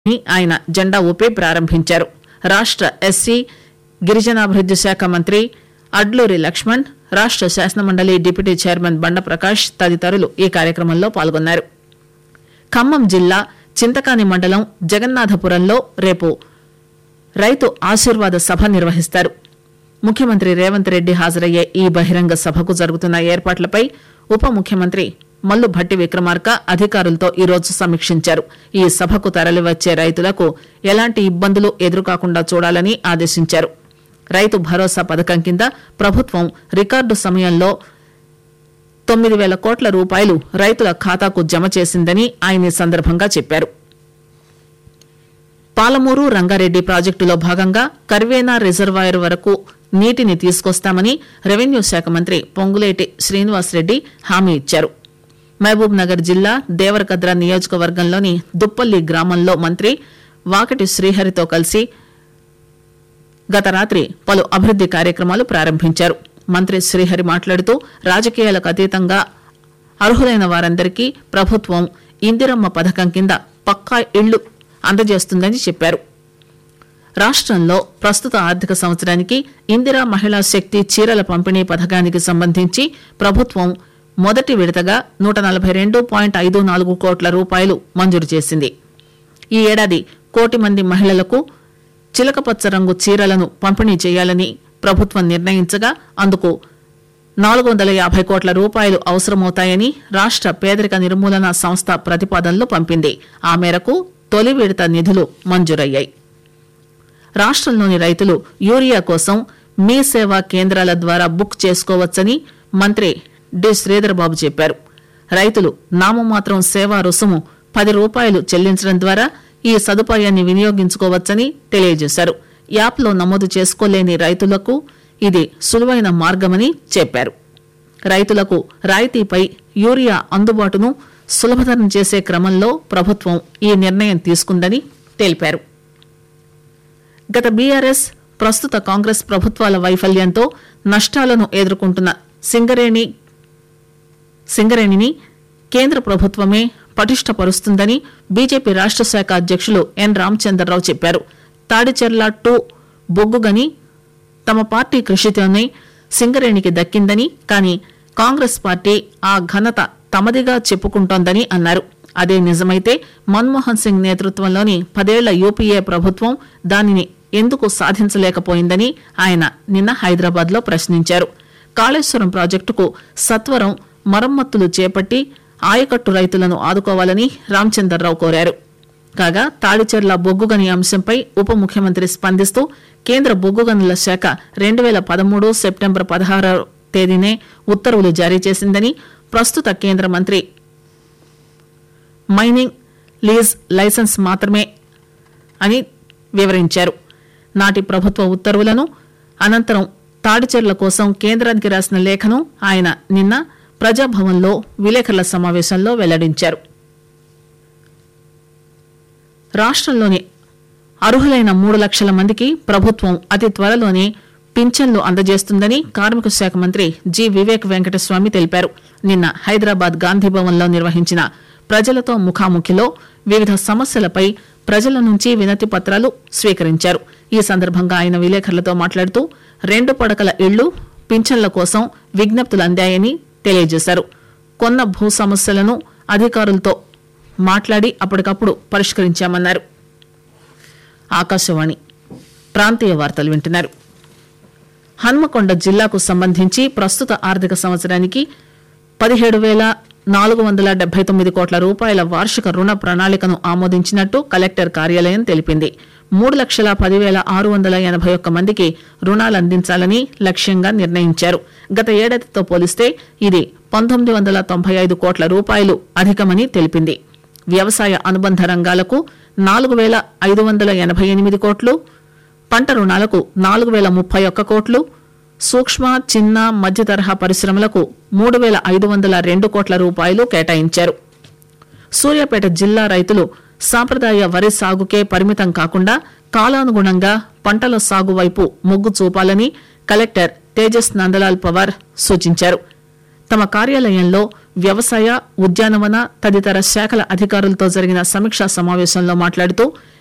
ని ఆయన జెండా ఊపి ప్రారంభించారు రాష్ట ఎస్సీ గిరిజనాభివృద్ది శాఖ మంత్రి అడ్లూరి లక్ష్మణ్ రాష్ట శాసనమండలి డిప్యూటీ చైర్మన్ బండ ప్రకాష్ తదితరులు ఈ కార్యక్రమంలో పాల్గొన్నారు ఖమ్మం జిల్లా చింతకాని మండలం జగన్నాథపురంలో రేపు రైతు ఆశీర్వాద సభ నిర్వహిస్తారు ముఖ్యమంత్రి రేవంత్ రెడ్డి హాజరయ్యే ఈ బహిరంగ సభకు జరుగుతున్న ఏర్పాట్లపై ఉప ముఖ్యమంత్రి మల్లు భట్టి విక్రమార్క అధికారులతో ఈరోజు సమీక్షించారు ఈ సభకు తరలివచ్చే రైతులకు ఎలాంటి ఇబ్బందులు ఎదురుకాకుండా చూడాలని ఆదేశించారు రైతు భరోసా పథకం కింద ప్రభుత్వం రికార్డు సమయంలో తొమ్మిది వేల కోట్ల రూపాయలు రైతుల ఖాతాకు జమ చేసిందని ఆయన ఈ సందర్భంగా చెప్పారు పాలమూరు రంగారెడ్డి ప్రాజెక్టులో భాగంగా కర్వేనా రిజర్వాయర్ వరకు నీటిని తీసుకొస్తామని రెవెన్యూ శాఖ మంత్రి పొంగులేటి శ్రీనివాసరెడ్డి హామీ ఇచ్చారు మహబూబ్ నగర్ జిల్లా దేవరకద్ర నియోజకవర్గంలోని దుప్పల్లి గ్రామంలో మంత్రి వాకటి శ్రీహరితో కలిసి గత రాత్రి పలు అభివృద్ది కార్యక్రమాలు ప్రారంభించారు మంత్రి శ్రీహరి మాట్లాడుతూ రాజకీయాలకు అతీతంగా అర్హులైన వారందరికీ ప్రభుత్వం ఇందిరమ్మ పథకం కింద పక్కా ఇళ్లు అందజేస్తుందని చెప్పారు రాష్ట్రంలో ప్రస్తుత ఆర్థిక సంవత్సరానికి ఇందిరా మహిళా శక్తి చీరల పంపిణీ పథకానికి సంబంధించి ప్రభుత్వం మొదటి విడతగా నూట నలభై రెండు పాయింట్ ఐదు నాలుగు కోట్ల రూపాయలు మంజూరు చేసింది ఈ ఏడాది కోటి మంది మహిళలకు చిలకపచ్చ రంగు చీరలను పంపిణీ చేయాలని ప్రభుత్వం నిర్ణయించగా అందుకు నాలుగు వందల యాభై కోట్ల రూపాయలు అవసరమవుతాయని రాష్ట పేదరిక నిర్మూలన సంస్థ ప్రతిపాదనలు పంపింది ఆ మేరకు తొలి విడత నిధులు మంజూరయ్యాయి రాష్ట్రంలోని రైతులు యూరియా కోసం మీ సేవా కేంద్రాల ద్వారా బుక్ చేసుకోవచ్చని మంత్రి డి శ్రీధర్బాబు చెప్పారు రైతులు నామమాత్రం సేవా రుసుము పది రూపాయలు చెల్లించడం ద్వారా ఈ సదుపాయాన్ని వినియోగించుకోవచ్చని తెలియజేశారు యాప్లో నమోదు చేసుకోలేని రైతులకు ఇది సులువైన మార్గమని చెప్పారు రైతులకు రాయితీపై యూరియా అందుబాటును సులభతరం చేసే క్రమంలో ప్రభుత్వం ఈ నిర్ణయం తీసుకుందని తెలిపారు గత బీఆర్ఎస్ ప్రస్తుత కాంగ్రెస్ ప్రభుత్వాల వైఫల్యంతో నష్టాలను ఎదుర్కొంటున్న సింగరేణి సింగరేణిని కేంద్ర ప్రభుత్వమే పటిష్టపరుస్తుందని బీజేపీ రాష్ట శాఖ అధ్యక్షులు ఎన్ రామచంద్రరావు చెప్పారు తాడిచెర్ల టూ బొగ్గుగని తమ పార్టీ కృషితోనే సింగరేణికి దక్కిందని కానీ కాంగ్రెస్ పార్టీ ఆ ఘనత తమదిగా చెప్పుకుంటోందని అన్నారు అదే నిజమైతే మన్మోహన్ సింగ్ నేతృత్వంలోని పదేళ్ల యూపీఏ ప్రభుత్వం దానిని ఎందుకు సాధించలేకపోయిందని ఆయన నిన్న హైదరాబాద్ లో ప్రశ్నించారు కాళేశ్వరం ప్రాజెక్టుకు సత్వరం మరమ్మతులు చేపట్టి ఆయకట్టు రైతులను ఆదుకోవాలని రామచందర్రావు కోరారు కాగా తాడిచెర్ల బొగ్గుగని అంశంపై ఉప ముఖ్యమంత్రి స్పందిస్తూ కేంద్ర బొగ్గు గనుల శాఖ రెండు వేల పదమూడు సెప్టెంబర్ పదహారవ తేదీనే ఉత్తర్వులు జారీ చేసిందని ప్రస్తుత కేంద్ర మంత్రి మైనింగ్ లీజ్ లైసెన్స్ మాత్రమే అని వివరించారు నాటి ప్రభుత్వ ఉత్తర్వులను అనంతరం తాడిచెర్ల కోసం కేంద్రానికి రాసిన లేఖను ఆయన నిన్న ప్రజాభవన్లో విలేకరుల సమావేశంలో వెల్లడించారు రాష్ట్రంలోని అర్హులైన మూడు లక్షల మందికి ప్రభుత్వం అతి త్వరలోనే పింఛన్లు అందజేస్తుందని కార్మిక శాఖ మంత్రి జి వివేక్ వెంకటస్వామి తెలిపారు నిన్న హైదరాబాద్ గాంధీభవన్లో నిర్వహించిన ప్రజలతో ముఖాముఖిలో వివిధ సమస్యలపై ప్రజల నుంచి వినతి పత్రాలు స్వీకరించారు ఈ సందర్భంగా ఆయన విలేకరులతో మాట్లాడుతూ రెండు పడకల ఇళ్లు పింఛన్ల కోసం విజ్ఞప్తులు అందాయని తెలియజేశారు కొన్న భూ సమస్యలను అధికారులతో మాట్లాడి అప్పటికప్పుడు పరిష్కరించామన్నారు ఆకాశవాణి ప్రాంతీయ వార్తలు వింటున్నారు హన్మకొండ జిల్లాకు సంబంధించి ప్రస్తుత ఆర్థిక సంవత్సరానికి పదిహేడు వేల నాలుగు వందల డెబ్బై తొమ్మిది కోట్ల రూపాయల వార్షిక రుణ ప్రణాళికను ఆమోదించినట్టు కలెక్టర్ కార్యాలయం తెలిపింది మూడు లక్షల పదివేల ఆరు వందల ఎనభై ఒక్క మందికి రుణాలు అందించాలని లక్ష్యంగా నిర్ణయించారు గత ఏడాదితో పోలిస్తే ఇది పంతొమ్మిది వందల తొంభై ఐదు కోట్ల రూపాయలు అధికమని తెలిపింది వ్యవసాయ అనుబంధ రంగాలకు నాలుగు వేల ఐదు వందల ఎనభై ఎనిమిది కోట్లు పంట రుణాలకు నాలుగు వేల ముప్పై ఒక్క కోట్లు సూక్ష్మ చిన్న మధ్య తరహా పరిశ్రమలకు మూడు వేల ఐదు వందల రెండు కోట్ల రూపాయలు కేటాయించారు సూర్యాపేట జిల్లా రైతులు సాంప్రదాయ వరి సాగుకే పరిమితం కాకుండా కాలానుగుణంగా పంటల సాగు వైపు మొగ్గు చూపాలని కలెక్టర్ తేజస్ నందలాల్ పవార్ సూచించారు తమ కార్యాలయంలో వ్యవసాయ ఉద్యానవన తదితర శాఖల అధికారులతో జరిగిన సమీక్షా సమావేశంలో మాట్లాడుతూ